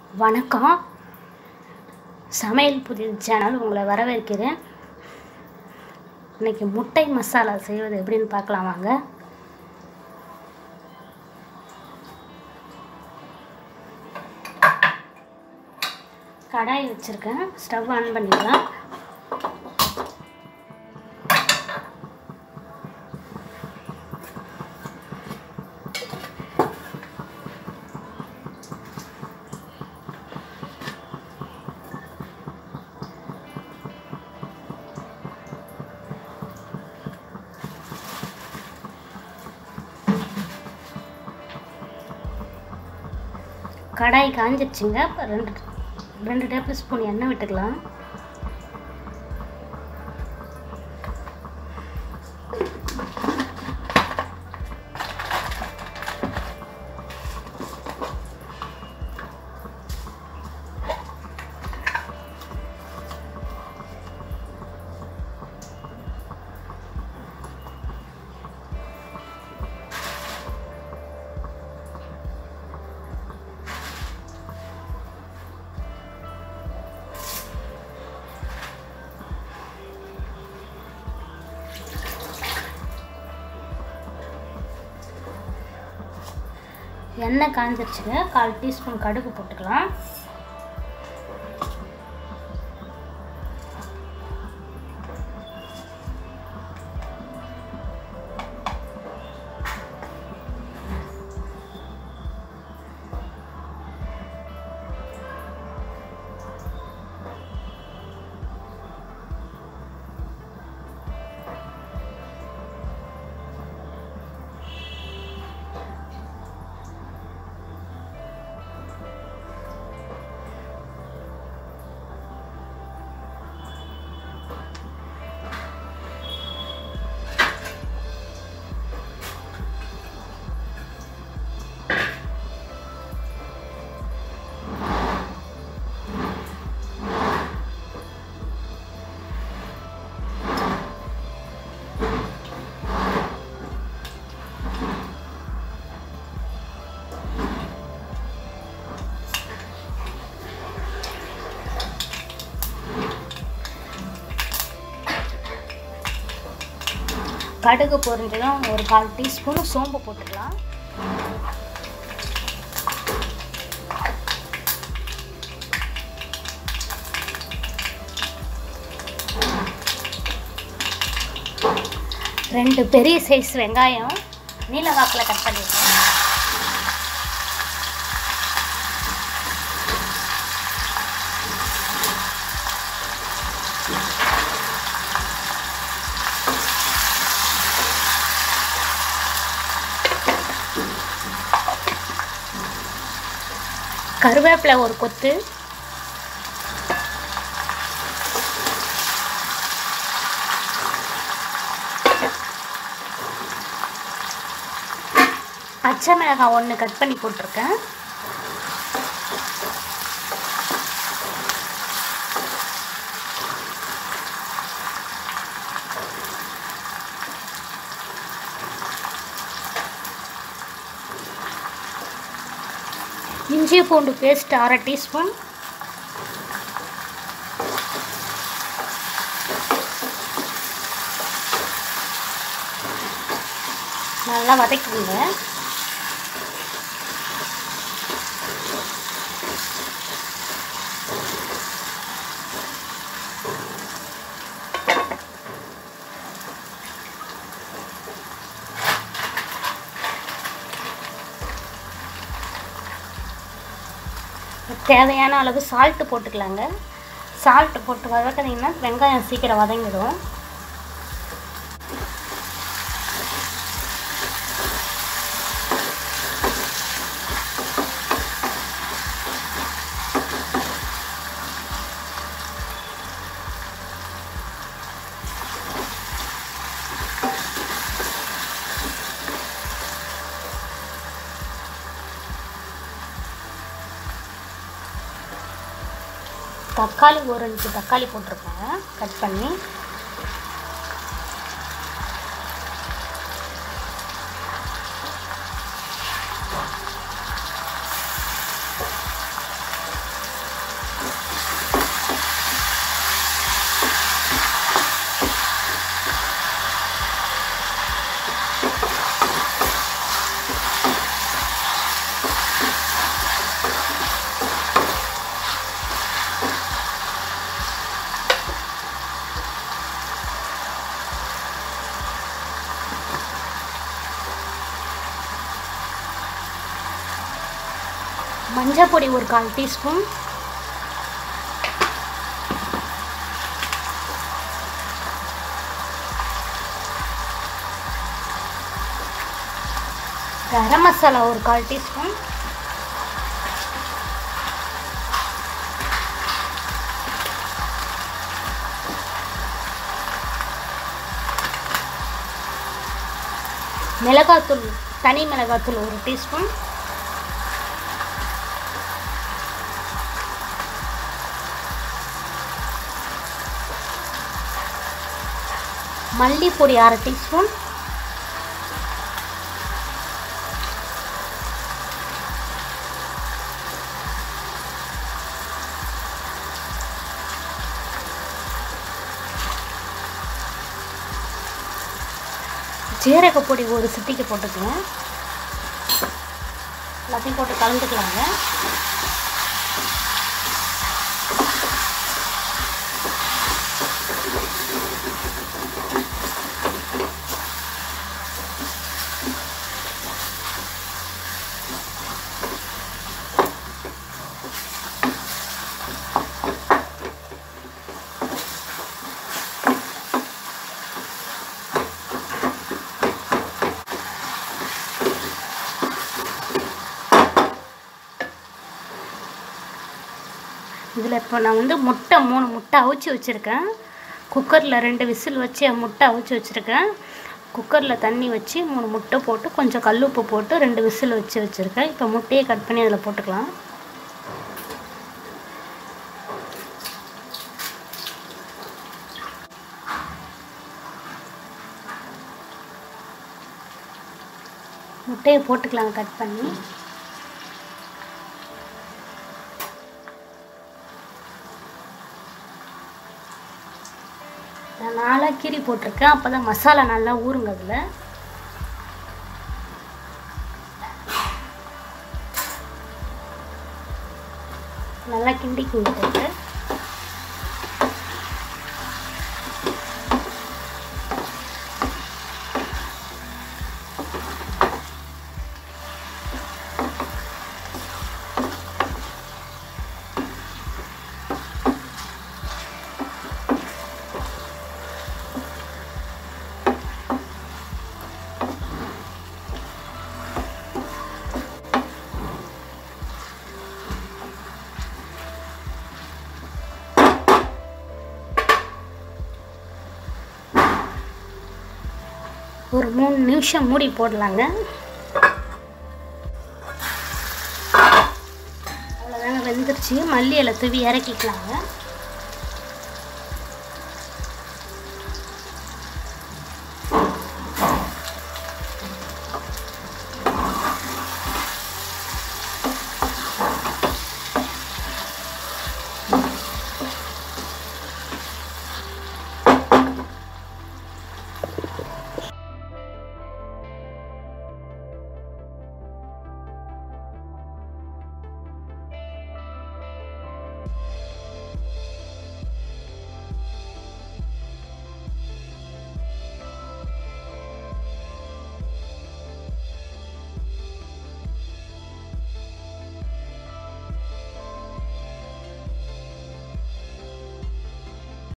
வணக்கம் சமையல் புதிய சேனல் உங்களை வரவேற்கிறேன் இன்னைக்கு முட்டை மசாலா செய்வது எப்படின்னு பார்க்கலாம் வாங்க கடாய் வச்சுருக்கேன் ஸ்டவ் ஆன் பண்ணிக்கலாம் கடாய் காஞ்சிருச்சுங்க இப்போ ரெண்டு ரெண்டு டேபிள் ஸ்பூன் எண்ணெய் விட்டுக்கலாம் எண்ணெய் காஞ்சிருச்சுங்க கால் டீஸ்பூன் கடுகு போட்டுக்கலாம் கடுகு பொரிஞ்சதும் ஒரு கால் டீஸ்பூன் சோம்பு போட்டுக்கலாம் ரெண்டு பெரிய சைஸ் வெங்காயம் நீல வாக்கில் கட் பண்ணிருக்கேன் கருவேப்பிலை ஒரு கொத்து பச்சை மிளகாய் ஒன்று கட் பண்ணி போட்டிருக்கேன் இஞ்சி பூண்டு பேஸ்ட் அரை டீஸ்பூன் நல்லா வதக்குங்க தேவையான அளவு சால்ட்டு போட்டுக்கலாங்க சால்ட்டு போட்டு வதக்குனீங்கன்னா வெங்காயம் சீக்கிரம் வதங்கிடும் தக்காளி ஒரு ரெண்டு தக்காளி போட்டிருக்கேன் கட் பண்ணி மஞ்சள் பொடி ஒரு கால் டீஸ்பூன் கரம் மசாலா ஒரு கால் டீஸ்பூன் மிளகாத்தூள் தனி மிளகாத்தூள் ஒரு டீஸ்பூன் மல்லிப்பொடி அரை டீஸ்பூன் ஜீரக பொடி ஒரு சிட்டிக்கு போட்டுக்கோங்க எல்லாத்தையும் போட்டு கலந்துக்கலாங்க இதில் இப்போ நான் வந்து முட்டை மூணு முட்டை அவிச்சு வச்சுருக்கேன் குக்கரில் ரெண்டு விசில் வச்சு முட்டை அவிச்சு வச்சுருக்கேன் குக்கரில் தண்ணி வச்சு மூணு முட்டை போட்டு கொஞ்சம் கல் உப்பு போட்டு ரெண்டு விசில் வச்சு வச்சுருக்கேன் இப்போ முட்டையை கட் பண்ணி அதில் போட்டுக்கலாம் முட்டையை போட்டுக்கலாம் கட் பண்ணி நான் நாலாக கீரி போட்டிருக்கேன் அப்போ தான் மசாலா நல்லா ஊறுங்க அதில் நல்லா கிண்டி விட்டுட்டு ஒரு மூணு நிமிஷம் மூடி போடலாங்க அவ்வளோதாங்க வெந்துருச்சு மல்லி இலை தூவி இறக்கிக்கலாங்க